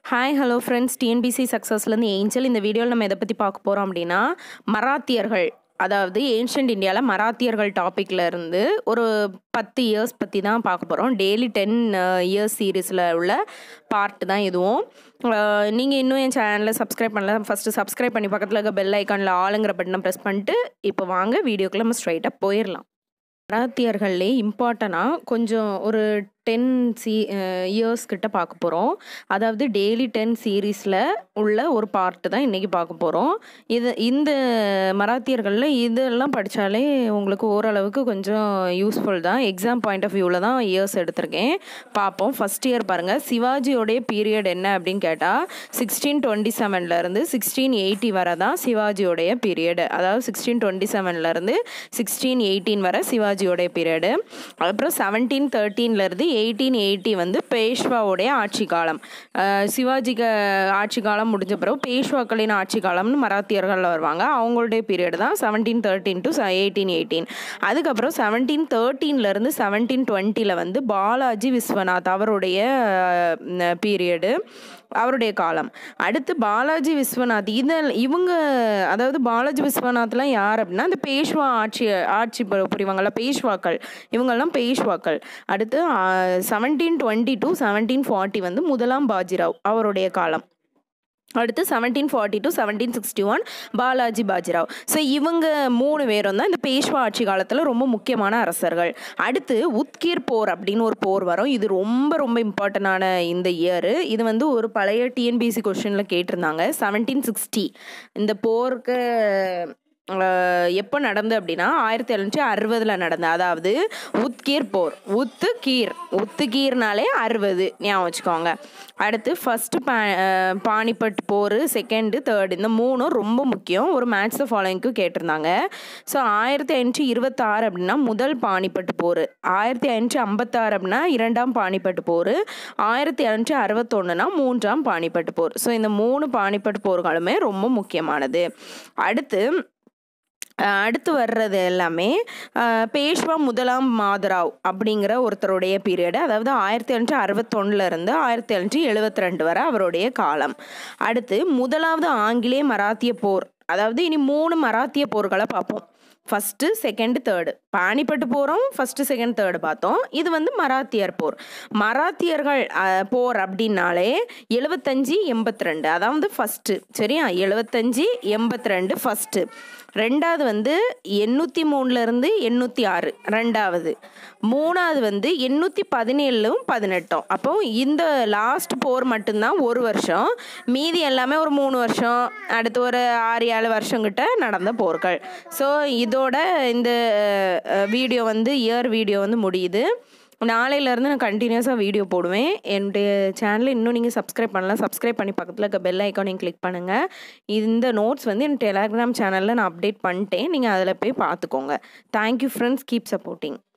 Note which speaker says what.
Speaker 1: hi hello friends TNPSC சக்ஸஸ்லேருந்து Angel இந்த வீடியோவில் நம்ம எதை பற்றி பார்க்க போகிறோம் அப்படின்னா மராத்தியர்கள் அதாவது ஏன்ஷியன்ட் இந்தியாவில் மராத்தியர்கள் டாப்பிக்கில் இருந்து ஒரு பத்து இயர்ஸ் பற்றி தான் பார்க்க போகிறோம் டெய்லி டென் இயர்ஸ் சீரீஸில் உள்ள பார்ட் தான் இதுவும் நீங்கள் இன்னும் என் சேனலில் சப்ஸ்கிரைப் பண்ணல ஃபஸ்ட்டு சப்ஸ்கிரைப் பண்ணி பக்கத்தில் இருக்க பெல் ஐக்கானில் ஆளுங்கிற பட்டனை ப்ரெஸ் பண்ணிட்டு இப்போ வாங்க வீடியோக்குள்ளே நம்ம ஸ்ட்ரைட்டாக போயிடலாம் மராத்தியர்கள்லே இம்பார்ட்டனாக கொஞ்சம் ஒரு டென் சி இயர்ஸ் கிட்ட பார்க்க போகிறோம் அதாவது டெய்லி டென் சீரீஸில் உள்ள ஒரு பார்ட்டு தான் இன்றைக்கி பார்க்க போகிறோம் இது இந்த மராத்தியர்களில் இதெல்லாம் படித்தாலே உங்களுக்கு ஓரளவுக்கு கொஞ்சம் யூஸ்ஃபுல் தான் எக்ஸாம் பாயிண்ட் ஆஃப் வியூவில் தான் இயர்ஸ் எடுத்திருக்கேன் பார்ப்போம் ஃபஸ்ட் இயர் பாருங்கள் சிவாஜியோடைய பீரியட் என்ன அப்படின்னு கேட்டால் சிக்ஸ்டீன் டுவெண்ட்டி செவன்லேருந்து சிக்ஸ்டீன் எயிட்டி வரை தான் சிவாஜியோடைய பீரியடு அதாவது சிக்ஸ்டீன் டுவெண்ட்டி செவன்லேருந்து சிக்ஸ்டீன் எயிட்டீன் வரை சிவாஜியோடைய பீரியடு அப்புறம் செவன்டீன் தேர்ட்டீன்லேருந்து எயிட்டீன் எயிட்டி வந்து பேஷ்வாவுடைய ஆட்சி காலம் சிவாஜிக்கு ஆட்சி காலம் முடிஞ்ச பிறகு பேஷ்வாக்களின் ஆட்சி காலம்னு மராத்தியர்கள் வருவாங்க அவங்களுடைய பீரியட் தான் seventeen thirteen to eighteen eighteen அதுக்கப்புறம் செவன்டீன் தேர்ட்டீன்லேருந்து செவன்டீன் டுவெண்ட்டியில் வந்து பாலாஜி விஸ்வநாத் அவருடைய பீரியடு அவருடைய காலம் அடுத்து பாலாஜி விஸ்வநாத் இதில் இவங்க அதாவது பாலாஜி விஸ்வநாத்லாம் யார் அப்படின்னா இந்த பேஷ்வா ஆட்சி ஆட்சி புரிவாங்கள்ல பேஷ்வாக்கள் இவங்கெல்லாம் பேஷ்வாக்கள் அடுத்து seventeen twenty to seventeen forty வந்து முதலாம் பாஜிராவ் அவருடைய காலம் அடுத்து seventeen forty to seventeen sixty one Balaji Bajirao so இவங்க மூணு பேரும் தான் இந்த பேஷ்வா ஆட்சி காலத்தில் ரொம்ப முக்கியமான அரசர்கள் அடுத்து உத்கீர் போர் அப்படின்னு ஒரு போர் வரும் இது ரொம்ப ரொம்ப இம்பார்ட்டண்டான இந்த இயரு இது வந்து ஒரு பழைய டிஎன்பிசி கொஷனில் கேட்டிருந்தாங்க செவன்டீன் சிக்ஸ்டி இந்த போருக்கு எப்போ நடந்து அப்படின்னா ஆயிரத்தி எழுநூற்றி அறுபதில் நடந்த அதாவது உத்கீர் போர் உத்து கீர் உத்து கீர்னாலே அறுபது ஞாபகம் வச்சுக்கோங்க அடுத்து ஃபஸ்ட்டு பா பானிபட் போர் செகண்டு தேர்டு இந்த மூணும் ரொம்ப முக்கியம் ஒரு மேட்ச் ஃபாலோயிங்க்கு கேட்டிருந்தாங்க ஸோ ஆயிரத்தி ஐநூற்றி இருபத்தாறு அப்படின்னா முதல் பானிபட் போர் ஆயிரத்தி ஐநூற்றி ஐம்பத்தாறு அப்படின்னா இரண்டாம் பானிபட் போர் ஆயிரத்தி எழுநூற்றி அறுபத்தொன்னுனா மூன்றாம் பானிபட் போர் ஸோ இந்த மூணு பானிபட் போர்களுமே ரொம்ப முக்கியமானது அடுத்து அடுத்து வர்றது எல்லாமே பேஷ்வா முதலாம் மாதராவ் அப்படிங்கிற ஒருத்தருடைய பீரியடு அதாவது ஆயிரத்தி எழுநூற்றி அறுபத்தொன்னுலேருந்து ஆயிரத்தி எழுநூற்றி எழுபத்தி ரெண்டு வரை அவருடைய காலம் அடுத்து முதலாவது ஆங்கிலேய மராத்திய போர் அதாவது இனி மூணு மராத்திய போர்களை பார்ப்போம் ஃபஸ்ட்டு செகண்டு தேர்டு பானிப்பட்டு போகிறோம் ஃபஸ்ட்டு செகண்ட் தேர்டு பார்த்தோம் இது வந்து மராத்தியர் போர் மராத்தியர்கள் போர் அப்படின்னாலே எழுபத்தஞ்சி எண்பத்தி ரெண்டு அதாவது ஃபஸ்ட்டு சரியா எழுபத்தஞ்சி எண்பத்தி ரெண்டு ஃபஸ்ட்டு ரெண்டாவது வந்து எண்ணூற்றி மூணுலேருந்து எண்ணூற்றி ஆறு ரெண்டாவது மூணாவது வந்து எண்ணூற்றி பதினேழும் பதினெட்டும் அப்போ இந்த லாஸ்ட் போர் மட்டும்தான் ஒரு வருஷம் மீதி எல்லாமே ஒரு மூணு வருஷம் அடுத்து ஒரு ஆறு ஏழு வருஷம் கிட்ட நடந்த போர்கள் ஸோ இதோட இந்த வீடியோ வந்து இயர் வீடியோ வந்து முடியுது நாளையிலேருந்து நான் கண்டினியூஸாக வீடியோ போடுவேன் என்னுடைய சேனலை இன்னும் நீங்கள் சப்ஸ்கிரைப் பண்ணலாம் சப்ஸ்கிரைப் பண்ணி பக்கத்தில் இருக்க பெல் ஐக்கானையும் கிளிக் பண்ணுங்கள் இந்த நோட்ஸ் வந்து என் டெலாகிராம் சேனலில் நான் அப்டேட் பண்ணிட்டேன் நீங்கள் அதில் போய் பார்த்துக்கோங்க தேங்க்யூ ஃப்ரெண்ட்ஸ் கீப் சப்போர்ட்டிங்